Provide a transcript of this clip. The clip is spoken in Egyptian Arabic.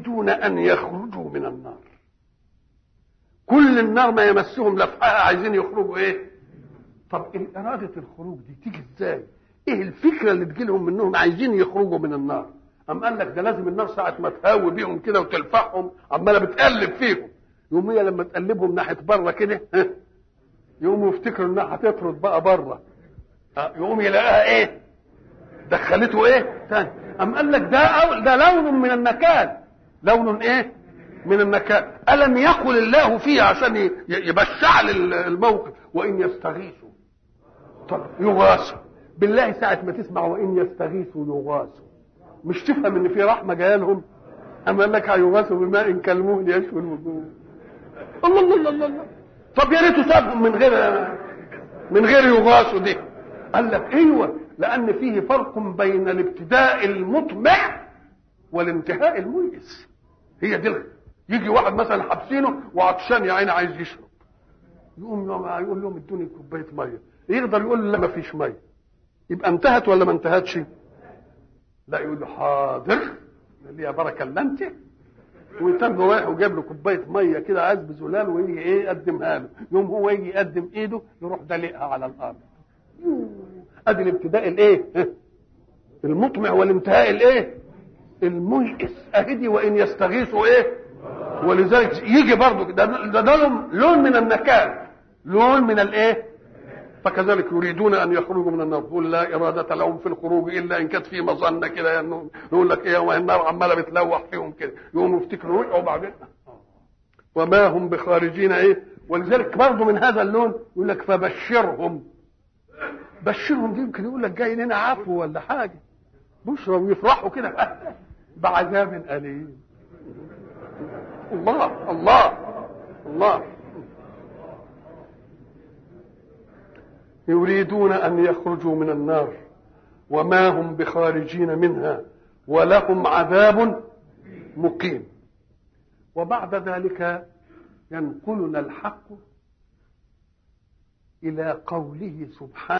يريدون ان يخرجوا من النار كل النار ما يمسهم لفحها عايزين يخرجوا ايه طب إرادة الخروج دي تيجي ازاي ايه الفكرة اللي تجيلهم منهم عايزين يخرجوا من النار أم قال لك ده لازم النار ساعة ما تهاوي بيهم كده وتلفحهم عمالة بتقلب فيهم يوم هي لما تقلبهم ناحية بره كده يقوموا يفتكروا انها هتطرد بقى بره يقوم يلاقيها ايه دخلته ايه ثاني أم قال لك ده أول ده لون من النكال لون ايه من النكال ألم يقل الله فيه عشان يبشع الموقف وإن يستغيثوا طب يغاثوا بالله ساعة ما تسمع وإن يستغيثوا يغاثوا مش تفهم إن في رحمة جاية لهم أما قال لك هيغاثوا بماء كالمهل يشوي الوجوه الله الله الله الله طب يا ريته سابهم من غير من غير يغاثوا دي قال لك ايوه لان فيه فرق بين الابتداء المطمع والانتهاء الميئس هي دي يجي واحد مثلا حابسينه وعطشان يا عيني عايز يشرب يقوم يقول لهم ادوني كوبايه ميه يقدر يقول له لا ما فيش ميه يبقى انتهت ولا ما انتهتش لا يقول له حاضر اللي يا بركه الا انت ويتم رايح وجاب له كوبايه ميه كده عايز بزلال ويجي ايه يقدمها له يوم هو يجي يقدم ايده يروح دلقها على الارض ادي الابتداء الايه المطمع والانتهاء الايه الميئس اهدي وان يستغيثوا ايه ولذلك يجي برضه ده, ده, ده لون من النكال لون من الايه فكذلك يريدون ان يخرجوا من النار قل لا اراده لهم في الخروج الا ان كانت في مظنه كده يعني نقول لك ايه والنار عماله بتلوح فيهم كده يقوموا يفتكروا رجعوا بعدين وما هم بخارجين ايه ولذلك برضه من هذا اللون يقول لك فبشرهم بشرهم دي يمكن يقول لك جاي لنا عفو ولا حاجه بشرى ويفرحوا كده بعذاب اليم الله الله الله يريدون ان يخرجوا من النار وما هم بخارجين منها ولهم عذاب مقيم وبعد ذلك ينقلنا الحق الى قوله سبحانه